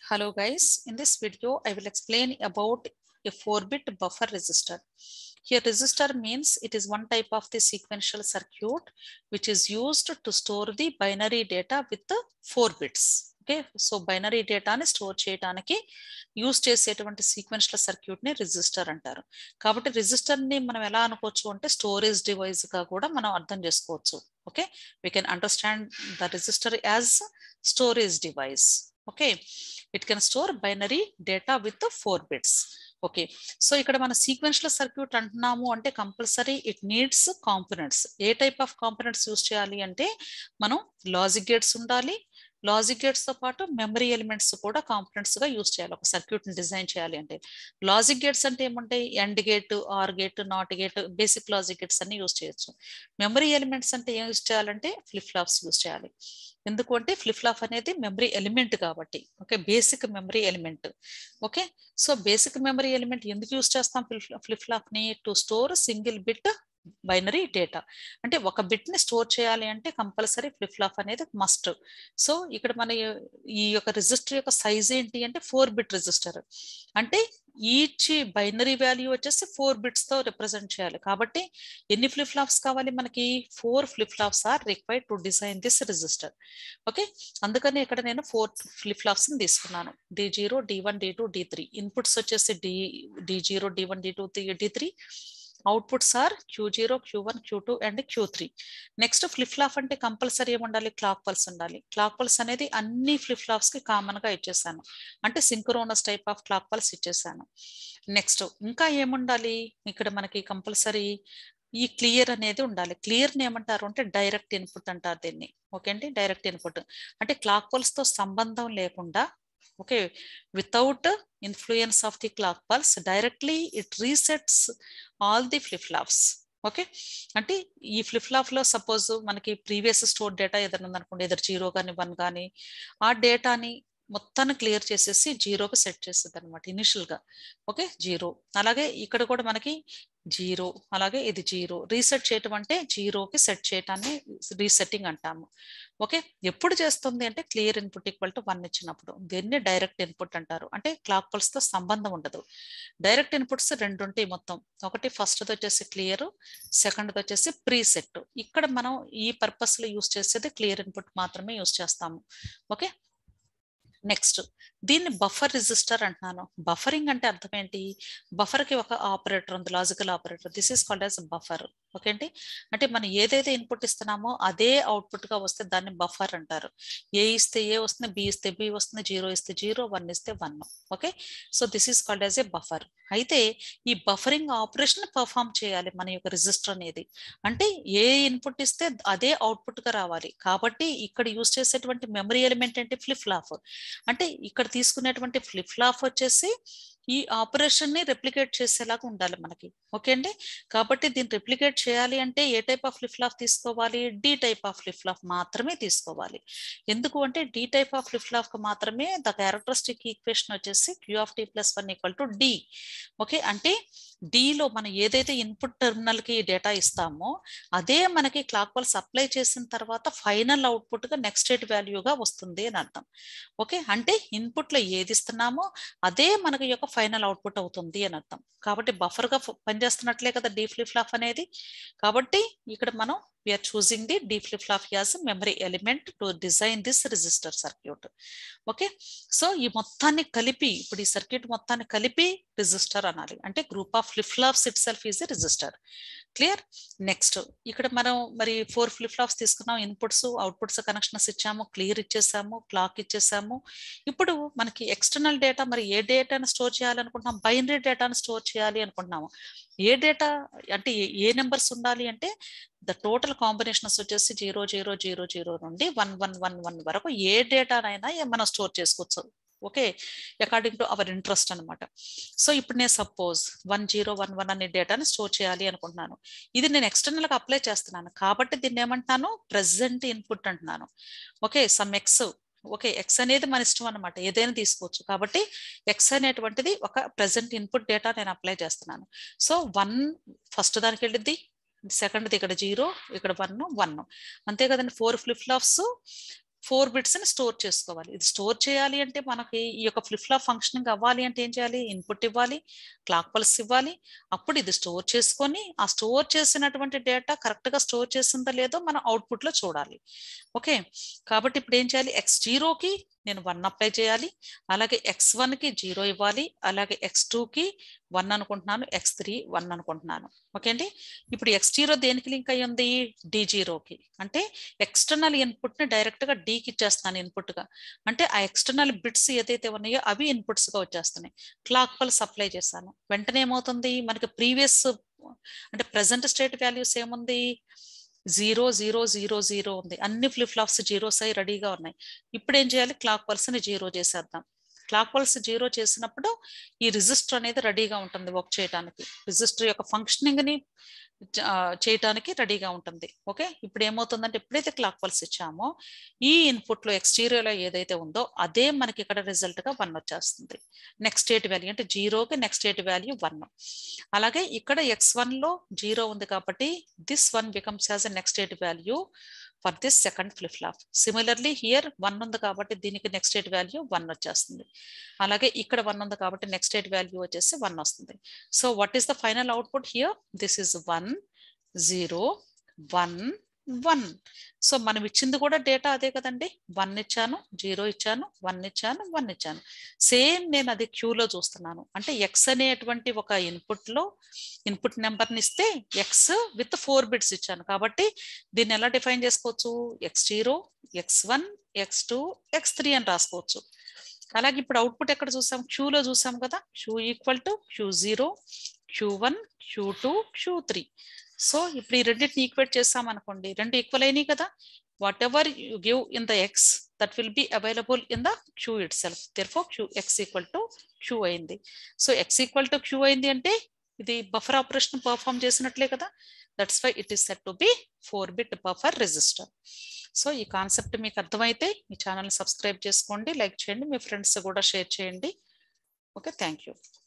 Hello guys, in this video I will explain about a 4-bit buffer register. Here register means it is one type of the sequential circuit which is used to store the binary data with the 4 bits. Okay so binary డేటాని store చేయడానికి use చేసేటువంటి sequential circuit ని register అంటారు కాబట్టి register ని మనం ఎలా అనుకోవచ్చు అంటే స్టోరేజ్ డివైస్ గా కూడా మనం అర్థం చేసుకోవచ్చు okay we can understand the register as storage device okay it can store binary data with four bits okay so ఇక్కడ మన సీక్వెన్షియల్ సర్క్యూట్ అంటున్నాము అంటే compulsory it needs components a type of components use చేయాలి అంటే మనం logic gates ఉండాలి logic gates తో పాటు మెమరీ ఎలిమెంట్స్ కూడా కాంపోనెంట్స్ గా యూస్ చేయాలి ఒక సర్క్యూట్ ని డిజైన్ చేయాలి అంటే లాజిక్ గేట్స్ అంటే ఏముంటాయి and gate or gate not gate basic logic gates అన్ని యూస్ చేయొచ్చు మెమరీ ఎలిమెంట్స్ అంటే ఏం యూస్ చేయాలంటే ఫ్లిప్ ఫ్లాప్స్ యూస్ చేయాలి ఎందుకు అంటే ఫ్లిప్ ఫ్లాప్ అనేది మెమరీ ఎలిమెంట్ కాబట్టి okay basic memory element okay so basic memory element ఎందుకు యూస్ చేస్తాం ఫ్లిప్ ఫ్లాప్ ని to store single bit binary data అంటే ఒక బిట్ ని స్టోర్ చేయాలి అంటే కంపల్సరీ ఫ్లిప్ ఫ్లాప్ అనేది మస్ట్ సో ఇక్కడ మన ఈ యొక్క రిజిస్టర్ యొక్క సైజ్ ఏంటి అంటే ఫోర్ బిట్ రిజిస్టర్ అంటే ఈచ్ బైనరీ వాల్యూ వచ్చేసి ఫోర్ బిట్స్ తో రిప్రజెంట్ చేయాలి కాబట్టి ఎన్ని ఫ్లిప్ ఫ్లాప్స్ కావాలి మనకి four flip flops are required to design this register okay అందుకని ఇక్కడ నేను ఫోర్ ఫ్లిప్ ఫ్లాప్స్ ని తీసుకున్నాను D zero D one D two D three inputs వచ్చేసి D D zero D one D two D three outputs are Q zero Q one Q two and Q three next flip flop అంటే compulsory ఏముండాలి clock pulse ఉండాలి clock pulse అనేది అన్ని flip flops కి common గా ఇచ్చేసాను అంటే synchronous type of clock pulse ఇచ్చేసాను నెక్స్ట్ ఇంకా ఏముండాలి ఇక్కడ మనకి కంపల్సరీ ఈ క్లియర్ అనేది ఉండాలి క్లియర్ ఏమంటారు అంటే డైరెక్ట్ ఇన్పుట్ అంటారు దీన్ని ఓకే అండి డైరెక్ట్ ఇన్పుట్ అంటే క్లాక్ పల్స్ తో సంబంధం లేకుండా okay without influence of the clock pulse directly it resets all the flip flops okay అంటే ఈ ఫ్లిప్ ఫ్లాప్ లో సపోజ్ మనకి ప్రీవియస్ స్టోర్ డేటా ఏదైనా ఉందనుకోండి ఎదురు జీరో కానీ వన్ కానీ ఆ డేటాని మొత్తాన్ని క్లియర్ చేసేసి జీరోకి సెట్ చేస్తుంది అనమాట ఇనిషియల్ గా ఓకే జీరో అలాగే ఇక్కడ కూడా మనకి జీరో అలాగే ఇది జీరో రీసెట్ చేయటం అంటే జీరోకి సెట్ చేయటాన్ని రీసెట్టింగ్ అంటాము ఓకే ఎప్పుడు చేస్తుంది అంటే clear input equal to one ఇచ్చినప్పుడు దీన్ని డైరెక్ట్ ఇన్పుట్ అంటారు అంటే క్లాక్ పల్స్ తో సంబంధం ఉండదు డైరెక్ట్ ఇన్పుట్స్ రెండు ఉంటాయి మొత్తం ఒకటి ఫస్ట్ వచ్చేసి క్లియర్ సెకండ్ వచ్చేసి ప్రీ సెట్ ఇక్కడ మనం ఈ పర్పస్ లో యూస్ చేసేది క్లియర్ ఇన్పుట్ మాత్రమే యూస్ చేస్తాము ఓకే నెక్స్ట్ దీన్ని బఫర్ రిజిస్టర్ అంటున్నాను బఫరింగ్ అంటే అర్థం ఏంటి బఫర్ కి ఒక ఆపరేటర్ ఉంది logical operator this is called as buffer okay అండి అంటే మనం ఏదైతే ఇన్పుట్ ఇస్తున్నామో అదే అవుట్పుట్ గా వస్తే దాన్ని బఫర్ అంటారు ఏ ఇస్తే ఏ వస్తుంది బి ఇస్తే బి వస్తుంది జీరో ఇస్తే జీరో వన్ ఇస్తే one okay so this is called as a buffer అయితే ఈ బఫరింగ్ ఆపరేషన్ పర్ఫామ్ చేయాలి మన యొక్క రిజిస్టర్ అనేది అంటే ఏ ఇన్పుట్ ఇస్తే అదే అవుట్పుట్ గా రావాలి కాబట్టి ఇక్కడ యూస్ చేసేటువంటి మెమరీ ఎలిమెంట్ ఏంటి ఫ్లిప్ ఫ్లాప్ అంటే ఇక్కడ తీసుకునేటువంటి ఫ్లిప్ ఫ్లాప్ వచ్చేసి ఈ ఆపరేషన్ ని రెప్లికేట్ చేసేలాగా ఉండాలి మనకి ఓకే అండి కాబట్టి దీన్ని రెప్లికేట్ చేయాలి అంటే a type of flip flop తీసుకోవాలి D type of flip flop మాత్రమే తీసుకోవాలి ఎందుకు అంటే D type of flip flop మాత్రమే ద క్యారెక్టరిస్టిక్ ఈక్వేషన్ వచ్చేసి Q of T plus one equal to D okay అంటే డిలో మనం ఏదైతే ఇన్పుట్ టెర్మినల్ కి డేటా ఇస్తామో అదే మనకి క్లాక్ పల్స్ అప్లై చేసిన తర్వాత ఫైనల్ అవుట్పుట్ గా నెక్స్ట్ స్టేట్ వాల్యూగా వస్తుంది అని అర్థం ఓకే అంటే ఇన్పుట్ లో ఏది ఇస్తున్నామో అదే మనకి యొక్క ఫైనల్ అవుట్పుట్ అవుతుంది అని అర్థం కాబట్టి బఫర్ గా పనిచేస్తున్నట్లే కదా డీ ఫ్లిప్ ఫ్లాప్ అనేది కాబట్టి ఇక్కడ మనం we're choosing the D flip flop as memory element to design this register circuit okay so ఈ మొత్తాన్ని కలిపి ఇప్పుడు ఈ సర్క్యూట్ మొత్తాన్ని కలిపి రిజిస్టర్ అనాలి అంటే group of flip flops itself is a register clear next ఇక్కడ మనం మరి ఫోర్ ఫ్లిప్ ఫ్లాప్స్ తీసుకున్నాం ఇన్పుట్స్ అవుట్పుట్స్ కనెక్షన్స్ ఇచ్చాము క్లియర్ ఇచ్చేసాము క్లాక్ ఇచ్చేసాము ఇప్పుడు మనకి ఎక్స్టర్నల్ డేటా మరి ఏ డేటాను స్టోర్ చేయాలనుకుంటున్నాం బైనరీ డేటాను స్టోర్ చేయాలి అనుకుంటున్నాము ఏ డేటా అంటే ఏ నెంబర్స్ ఉండాలి అంటే ద టోటల్ కాంబినేషన్స్ వచ్చేసి జీరో జీరో జీరో జీరో నుండి వన్ వన్ వన్ వన్ వరకు ఏ డేటానైనా మనం స్టోర్ చేసుకోవచ్చు okay according to our interest అనమాట సో ఇప్పుడు నేను suppose one zero one one అనే డేటాని స్టోర్ చేయాలి అనుకుంటున్నాను ఇది నేను ఎక్స్టర్నల్ గా అప్లై చేస్తున్నాను కాబట్టి దీన్ని ఏమంటున్నాను ప్రెసెంట్ ఇన్పుట్ అంటున్నాను okay some X okay X అనేది మన ఇష్టం అనమాట ఏదైనా తీసుకోవచ్చు కాబట్టి ఎక్స్ అనేటువంటిది ఒక ప్రెసెంట్ ఇన్పుట్ డేటా నేను అప్లై చేస్తున్నాను సో వన్ ఫస్ట్ దానికి వెళ్ళింది సెకండ్ ఇక్కడ జీరో ఇక్కడ వన్ వన్ అంతే కదండి four flip flops four bits ని స్టోర్ చేసుకోవాలి ఇది స్టోర్ చేయాలి అంటే మనకి ఈ యొక్క ఫ్లిప్ ఫ్లాప్ ఫంక్షనింగ్ అవ్వాలి అంటే ఏం చేయాలి ఇన్పుట్ ఇవ్వాలి క్లాక్ పల్స్ ఇవ్వాలి అప్పుడు ఇది స్టోర్ చేసుకొని ఆ స్టోర్ చేసినటువంటి డేటా కరెక్ట్ గా స్టోర్ చేసిందో లేదో మనం అవుట్పుట్ లో చూడాలి ఓకే కాబట్టి ఇప్పుడు ఏం చేయాలి ఎక్స్ జీరోకి నేను వన్ అప్లై చేయాలి అలాగే ఎక్స్ వన్ కి జీరో ఇవ్వాలి అలాగే ఎక్స్ టూ కి వన్ అనుకుంటున్నాను ఎక్స్ త్రీ వన్ అనుకుంటున్నాను ఓకే అండి ఇప్పుడు ఎక్స్ జీరో దేనికి లింక్ అయ్యి ఉంది డి జీరోకి అంటే ఎక్స్టర్నల్ ఇన్పుట్ ని డైరెక్ట్ గా డీకి ఇచ్చేస్తాను ఇన్పుట్ గా అంటే ఆ ఎక్స్టర్నల్ బిట్స్ ఏదైతే ఉన్నాయో అవి ఇన్పుట్స్ గా వచ్చేస్తున్నాయి క్లాక్ పల్స్ అప్లై చేశాను వెంటనే ఏమవుతుంది మనకి ప్రీవియస్ అంటే ప్రజెంట్ స్టేట్ వాల్యూస్ ఏముంది జీరో జీరో జీరో జీరో ఉంది అన్ని ఫ్లిప్ ఫ్లాప్స్ జీరోస్ అయి రెడీగా ఉన్నాయి ఇప్పుడు ఏం చేయాలి క్లాక్ పల్స్ ని జీరో చేసేద్దాం క్లాక్ పల్స్ జీరో చేసినప్పుడు ఈ రిజిస్టర్ అనేది రెడీగా ఉంటుంది వర్క్ చేయడానికి రిజిస్టర్ యొక్క ఫంక్షనింగ్ ని చేయడానికి రెడీగా ఉంటుంది ఓకే ఇప్పుడు ఏమవుతుందంటే ఎప్పుడైతే క్లాక్ పల్స్ ఇచ్చామో ఈ ఇన్పుట్ లో ఎక్స్టీరియోలో ఏదైతే ఉందో అదే మనకి ఇక్కడ రిజల్ట్ గా వన్ వచ్చేస్తుంది నెక్స్ట్ స్టేట్ వాల్యూ అంటే జీరోకి నెక్స్ట్ స్టేట్ వాల్యూ వన్ అలాగే ఇక్కడ ఎక్స్ వన్ లో జీరో ఉంది కాబట్టి this one becomes as a next state value for this second flip flop similarly here one ఉంది కాబట్టి దీనికి నెక్స్ట్ స్టేట్ వాల్యూ వన్ వచ్చేస్తుంది అలాగే ఇక్కడ వన్ ఉంది కాబట్టి నెక్స్ట్ స్టేట్ వాల్యూ వచ్చేసి వన్ వస్తుంది so what is the final output here this is one zero one one so మనం ఇచ్చింది కూడా డేటా అదే కదండి వన్ ఇచ్చాను జీరో ఇచ్చాను వన్ ఇచ్చాను వన్ ఇచ్చాను సేమ్ నేను అది క్యూలో చూస్తున్నాను అంటే ఎక్స్ అనేటువంటి ఒక ఇన్పుట్ లో ఇన్పుట్ నెంబర్ని ఇస్తే ఎక్స్ విత్ ఫోర్ బిట్స్ ఇచ్చాను కాబట్టి దీన్ని ఎలా డిఫైన్ చేసుకోవచ్చు X zero X one X two X three అని రాసుకోవచ్చు అలాగే ఇప్పుడు అవుట్పుట్ ఎక్కడ చూసాం క్యూలో చూసాం కదా Q equal to Q zero Q one Q two Q three so ఇప్పుడు ఈ రెండింటిని ఈక్వేట్ చేస్తాం అనుకోండి రెండు ఈక్వల్ అయినాయి కదా whatever you give in the X that will be available in the Q itself therefore Q X equal to Q అయింది so X equal to Q అయింది అంటే ఇది బఫర్ ఆపరేషన్ పర్ఫామ్ చేసినట్లే కదా that's why it is set to be four bit buffer register so ఈ concept మీకు అర్థమైతే మీ ఛానల్ని సబ్స్క్రైబ్ చేసుకోండి లైక్ చేయండి మీ ఫ్రెండ్స్ కూడా షేర్ చేయండి ఓకే థ్యాంక్ యూ